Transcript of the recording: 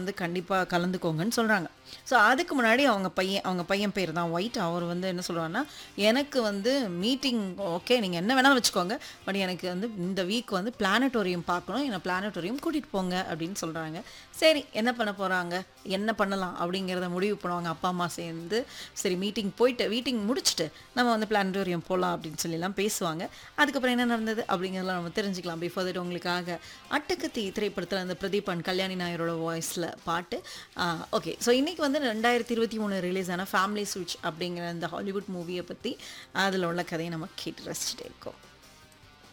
வந்து கண்டிப்பாக கலந்துக்கோங்கன்னு சொல்கிறாங்க ஸோ அதுக்கு முன்னாடி அவங்க பையன் அவங்க பையன் பேர் தான் ஒயிட் அவர் வந்து என்ன சொல்லுவாருன்னா எனக்கு வந்து மீட்டிங் ஓகே நீங்கள் என்ன வேணாலும் வச்சுக்கோங்க பட் எனக்கு வந்து இந்த வீக் வந்து பிளானட்டோரியம் பார்க்கணும் என்னை பிளானட்டோரியம் கூட்டிகிட்டு போங்க அப்படின்னு சொல்கிறாங்க சரி என்ன பண்ண போகிறாங்க என்ன பண்ணலாம் அப்படிங்கிறத முடிவு பண்ணுவாங்க அப்பா அம்மா சேர்ந்து சரி மீட்டிங் போயிட்டு மீட்டிங் முடிச்சுட்டு நம்ம வந்து பிளானட்டோரியம் போகலாம் அப்படின்னு சொல்லிலாம் பேசுவாங்க அதுக்கப்புறம் என்ன நடந்தது அப்படிங்கிறதெல்லாம் நம்ம தெரிஞ்சுக்கலாம் பிஃபோர் தட் உங்களுக்காக அட்டகத்தி திரைப்படத்தில் அந்த பிரதீப் அண்ட் கல்யாணி நாயரோட வாய்ஸில் பாட்டு ஓகே ஸோ இன்றைக்கி வந்து ரெண்டாயிரத்தி இருபத்தி மூணு ரிலீஸ் ஆன ஃபேமிலி சுவிட்ச் அப்படிங்கிற அந்த ஹாலிவுட் மூவியை பற்றி அதில் உள்ள கதையை நம்ம கேட்டு ரசிச்சுட்டே இருக்கோம்